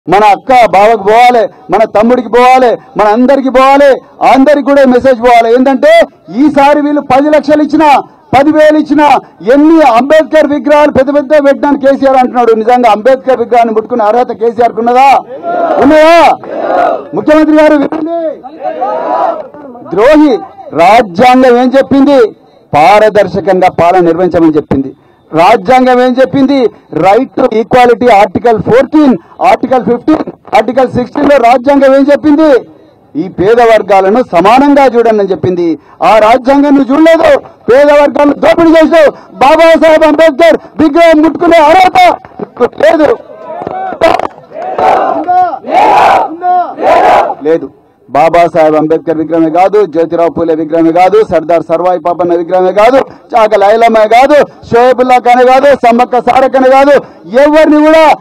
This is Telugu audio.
మన అక్క బావకు పోవాలి మన తమ్ముడికి పోవాలి మన అందరికి పోవాలి అందరికి కూడా మెసేజ్ పోవాలి ఏంటంటే ఈసారి వీళ్ళు పది లక్షలు ఇచ్చిన పదివేలు ఇచ్చిన ఎన్ని అంబేద్కర్ విగ్రహాలు పెద్ద పెద్ద పెట్టినాను కేసీఆర్ అంటున్నాడు నిజంగా అంబేద్కర్ విగ్రహాన్ని ముట్టుకునే అర్హత కేసీఆర్ ఉన్నదా ఉన్నాయా ముఖ్యమంత్రి గారు వినండి ద్రోహి రాజ్యాంగం ఏం చెప్పింది పారదర్శకంగా పాలన నిర్వహించమని చెప్పింది రాజ్యాంగం ఏం చెప్పింది right to equality article fourteen article fifteen article sixteen లో రాజ్యాంగం ఏం చెప్పింది ఈ పేద వర్గాలను సమానంగా చూడండి అని చెప్పింది ఆ రాజ్యాంగం నువ్వు చూడలేదు పేద వర్గాలను దోపిడీ చేసావు బాబాసాహెబ్ అంబేద్కర్ విగ్రహం ముట్టుకునే అర్హత నీకు లేదు లేదు బాబాసాహెబ్ అంబేద్కర్ విగ్రహమే కాదు జ్యోతిరావు పూలే విగ్రహమే కాదు సర్దార్ సర్వాయి పాపన్న విగ్రహమే కాదు చాక లైలమ్మే కాదు షోయబుల్లా ఖానే కాదు సమ్మక్క సారక్కనే కాదు ఎవరిని కూడా